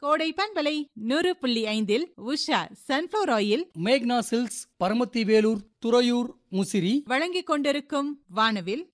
கோடை பண்பலை நூறு புள்ளி ஐந்தில் உஷா சன்ஃபிளவர் ஆயில் மேக்னா சில்க்ஸ் பரமத்தி வேலூர் துறையூர் முசிறி வழங்கிக் கொண்டிருக்கும் வானவில்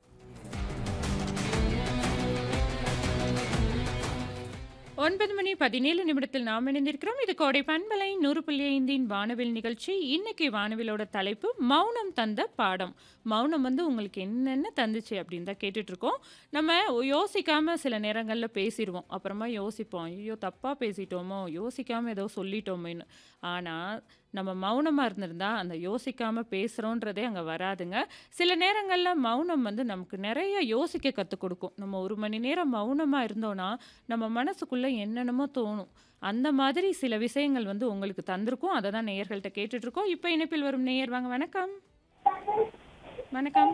ஒன்பது மணி பதினேழு நிமிடத்தில் நாம் இணைந்திருக்கிறோம் இது கோடை பண்பலை நூறு புள்ளி ஐந்தின் வானவில் நிகழ்ச்சி இன்னைக்கு வானவிலோட தலைப்பு மௌனம் தந்த பாடம் மௌனம் வந்து உங்களுக்கு என்னென்ன தந்துச்சு அப்படின்னு தான் கேட்டுட்டு இருக்கோம் நம்ம யோசிக்காம சில நேரங்களில் பேசிடுவோம் அப்புறமா யோசிப்போம் ஐயோ தப்பாக பேசிட்டோமோ யோசிக்காம ஏதோ சொல்லிட்டோமேன்னு ஆனால் நம்ம மௌனமாக இருந்திருந்தா அந்த யோசிக்காம பேசுகிறோன்றதே அங்கே வராதுங்க சில நேரங்களில் மௌனம் வந்து நமக்கு நிறைய யோசிக்க கற்றுக் கொடுக்கும் நம்ம ஒரு மணி நேரம் மௌனமாக இருந்தோன்னா நம்ம மனசுக்குள்ளே என்னென்னமோ தோணும் அந்த மாதிரி சில விஷயங்கள் வந்து உங்களுக்கு தந்திருக்கும் அதை தான் நேயர்கள்ட்ட கேட்டுட்டு இருக்கோம் இப்போ இணைப்பில் வரும் நேயர் வாங்க வணக்கம் வணக்கம்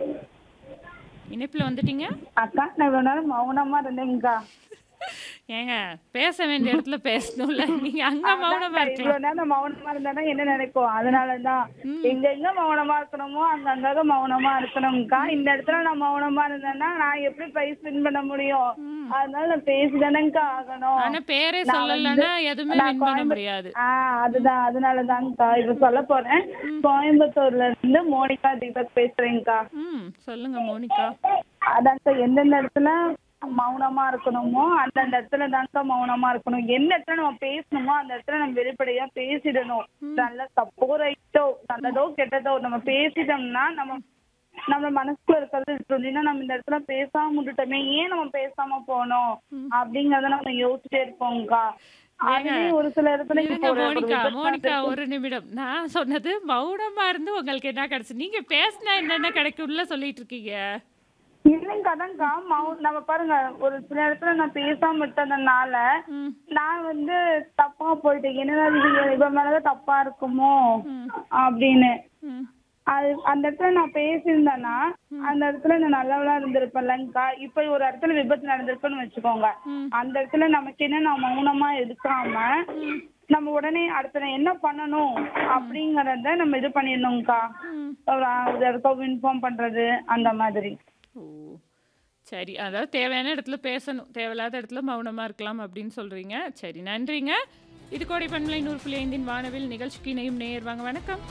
இணைப்பில் வந்துட்டீங்க அக்கா நான் இவ்வளவு நேரம் மௌனமா இருந்தேங்கக்கா ஏங்க பேச வேண்டிய இடத்துல பேசணும்ல நீங்க அங்க மௌனமா அதான்க்கா, இருக்கலாம் இவ்வளவு நேரம் மௌனமா இருந்தா என்ன நினைக்கும் அதனாலதான் எங்க எங்க மௌனமா இருக்கணுமோ அங்கங்க மௌனமா இருக்கணும்க்கா இந்த இடத்துல நான் மௌனமா இருந்தேன்னா நான் எப்படி பிரைஸ் வின் பண்ண முடியும் அதனால நான் பேசிதானேங்கக்கா ஆகணும் ஆனா பேரே நான் சொல்லலைன்னா வந்து- எதுவுமே நான் வின் பண்ண கோயம்பு- முடியாது ஆஹ் அதுதான் அதனாலதான்க்கா இப்ப சொல்ல போறேன் கோயம்புத்தூர்ல இருந்து மோனிகா தீபக் பேசுறேன்க்கா ம் சொல்லுங்க மோனிகா அதான்க்கா எந்தெந்த இடத்துல மௌனமா இருக்கணுமோ அந்தந்த இடத்துல தான்க்கா மௌனமா இருக்கணும் எந்த இடத்துல நம்ம பேசணுமோ அந்த இடத்துல நம்ம வெளிப்படையா பேசிடணும் நல்ல தப்போ ரைட்டோ நல்லதோ கெட்டதோ நம்ம பேசிட்டோம்னா நம்ம நம்ம மனசுக்குள்ள இருக்கிறது சொல்லினா நம்ம இந்த இடத்துல பேசாம விட்டுட்டோமே ஏன் நம்ம பேசாம போனோம் அப்படிங்கறத நம்ம யோசிச்சுட்டே இருப்போம்க்கா அதுவே ஒரு சில இடத்துல இருங்க இப்போ ஒரு- ஒரு மோனிகா விபத்து மோனிகா நடந்துச்சு. ஒரு நிமிடம் நான் சொன்னது மௌனமா இருந்து உங்களுக்கு என்ன கிடைச்சு நீங்க பேசினா என்னென்ன கிடைக்கும்ல சொல்லிட்டு இருக்கீங்க இல்லைங்க அதான்க்கா மௌ- நம்ம பாருங்க ஒரு சில இடத்துல நான் பேசாம விட்டதுனால ம் நான் வந்து தப்பா போயிட்டேன் என்னடா இது இவன் மேலதான் தப்பா இருக்குமோ அப்படின்னு ம் அது அந்த இடத்துல நான் பேசியிருந்தேன்னா அந்த இடத்துல நான் நல்லவளா இருந்திருப்பேன்லங்கக்கா இப்ப ஒரு இடத்துல விபத்து நடந்திருக்குன்னு வச்சுக்கோங்க அந்த இடத்துல நமக்கு என்ன நான் மௌனமா இருக்காம நம்ம உடனே அடுத்து நான் என்ன பண்ணணும் அப்படிங்கறத நம்ம இது பண்ணிடணும்க்கா ஒரு ஒரு இடத்துல இன்ஃபார்ம் பண்றது அந்த மாதிரி ஓ சரி அதாவது தேவையான இடத்துல பேசணும் தேவையில்லாத இடத்துல மௌனமா இருக்கலாம் அப்படின்னு சொல்றீங்க சரி நன்றிங்க இது கோடை பண்பலை நூறு புள்ளி ஐந்தின் வானவில் நிகழ்ச்சிக்கு இணையும் நேயர் வாங்க வணக்கம்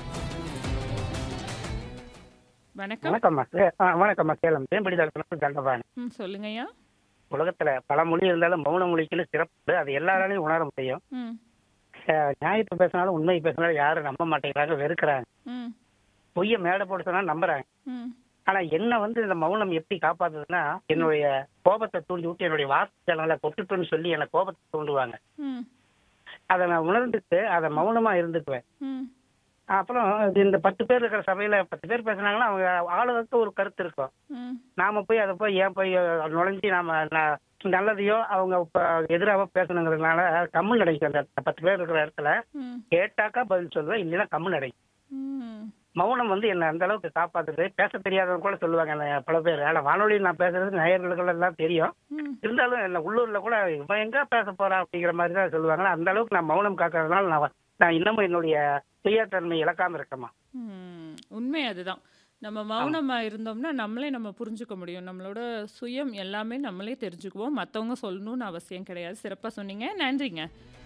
வணக்கம் வணக்கம்மா சே- ஆ, வணக்கம்மா சேலம் தேம்படி தளத்துல தண்டபாணி ம் சொல்லுங்கய்யா உலகத்துல பல மொழி இருந்தாலும் மௌன மொழிக்குன்னு சிறப்பு அது எல்லாராலையும் உணர முடியும் ம் அஹ், நியாயத்தை பேசினாலும் உண்மை பேசினாலும் யாரும் நம்ப மாட்டேங்கிறாங்க வெறுக்கிறாங்க ம் பொய்ய மேடை போட்டு சொன்னா நம்புறாங்க ம் ஆனா என்ன வந்து இந்த மௌனம் எப்படி காப்பாத்துதுன்னா என்னுடைய கோபத்தை தூண்டி விட்டு என்னுடைய வார்த்தைகளை கொட்டுட்டுன்னு சொல்லி என்னை கோபத்தை தூண்டுவாங்க ம் அதை நான் உணர்ந்துட்டு அதை மௌனமா இருந்துக்குவேன் ம் அப்புறம் இது இந்த பத்து பேர் இருக்கிற சபையில பத்து பேர் பேசுனாங்கன்னா அவங்க ஆளுகளுக்கு ஒரு கருத்து இருக்கும் ம் நாம போய் அதை போய் ஏன் போய் நுழைஞ்சு நாம ந- நல்லதையோ அவங்க இப்ப எதிராக பேசணுங்கிறதுனால கம்மல் கிடைக்கும் அந்த பத்து பேர் இருக்கிற இடத்துல ம் கேட்டாக்கா பதில் சொல்லுவேன் இல்லைன்னா கம்மல் கிடைக்கும் ம் மௌனம் வந்து என்ன அந்த அளவுக்கு காப்பாத்துது பேச தெரியாதவங்க கூட சொல்லுவாங்க என்ன பல பேர் ஆனா வானொலியில் நான் பேசுறது நேயர்களுக்கு எல்லாம் தெரியும் ம் இருந்தாலும் என்ன உள்ளூர்ல கூட இவன் எங்க பேச போறா அப்படிங்கிற மாதிரி தான் சொல்லுவாங்க அந்த அளவுக்கு நான் மௌனம் காக்கிறதுனால நான் நான் இன்னமும் என்னுடைய சுயத்தன்மை இழக்காம இருக்கேம்மா ம், உண்மை அதுதான் நம்ம மௌனமா இருந்தோம்னா நம்மளே நம்ம புரிஞ்சுக்க முடியும் நம்மளோட சுயம் எல்லாமே நம்மளே தெரிஞ்சுக்குவோம் மற்றவங்க சொல்லணும்னு அவசியம் கிடையாது சிறப்பாக சொன்னீங்க நன்றிங்க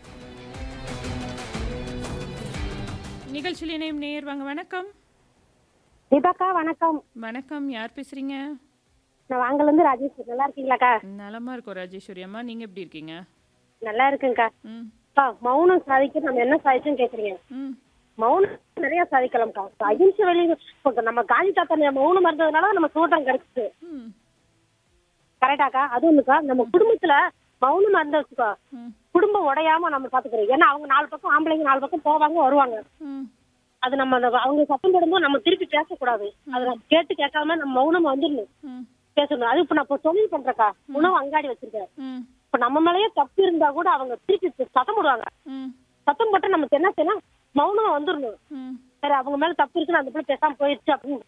நிகழ்ச்சியில் இணையும் நேயர் வாங்க வணக்கம் தீபாக்கா வணக்கம் வணக்கம் யார் பேசுறீங்க நான் வாங்கல இருந்து ராஜேஷ் நல்லா இருக்கீங்களாக்கா நலமா இருக்கோம் ராஜேஸ்வரி அம்மா நீங்க எப்படி இருக்கீங்க நல்லா இருக்குங்கக்கா ம் அக்கா மௌனம் சாதிக்க நம்ம என்ன சாதிச்சோம்னு கேக்குறீங்க ம் மௌனம் நிறைய சாதிக்கலாம்க்கா அகிம்சை வழி இப்ப நம்ம காந்தி தாத்தா மௌனம் இருந்ததுனால நம்ம சுதந்திரம் கிடைச்சிச்சு ம் கரெக்டாக்கா அது ஒண்ணுக்கா நம்ம குடும்பத்துல மௌனமா இருந்தா வச்சுக்கோ ம் குடும்பம் உடையாம நம்ம பாத்துக்கிறோம் ஏன்னா அவங்க நாலு பக்கம் ஆம்பளைங்க நாலு பக்கம் போவாங்க வருவாங்க ம் அது நம்ம அந்த அவங்க சத்தம் போடும்போது நம்ம திருப்பி பேசக்கூடாது அதை நம்ம கேட்டு கேட்காம நம்ம மௌனமா வந்துடணும் ம் பேசணும் அது இப்ப நான் இப்போ தொழில் பண்றேக்கா உணவு அங்காடி வச்சிருக்கேன் ம் இப்ப நம்ம மேலயே தப்பு இருந்தா கூட அவங்க திருப்பி சத்தம் போடுவாங்க ம் சத்தம் போட்டு நமக்கு என்ன செய்யணும் மௌனமா வந்துடணும் ம் சரி அவங்க மேல தப்பு இருக்குன்னு அந்த பிள்ளை பேசாம போயிடுச்சு அப்படின்னு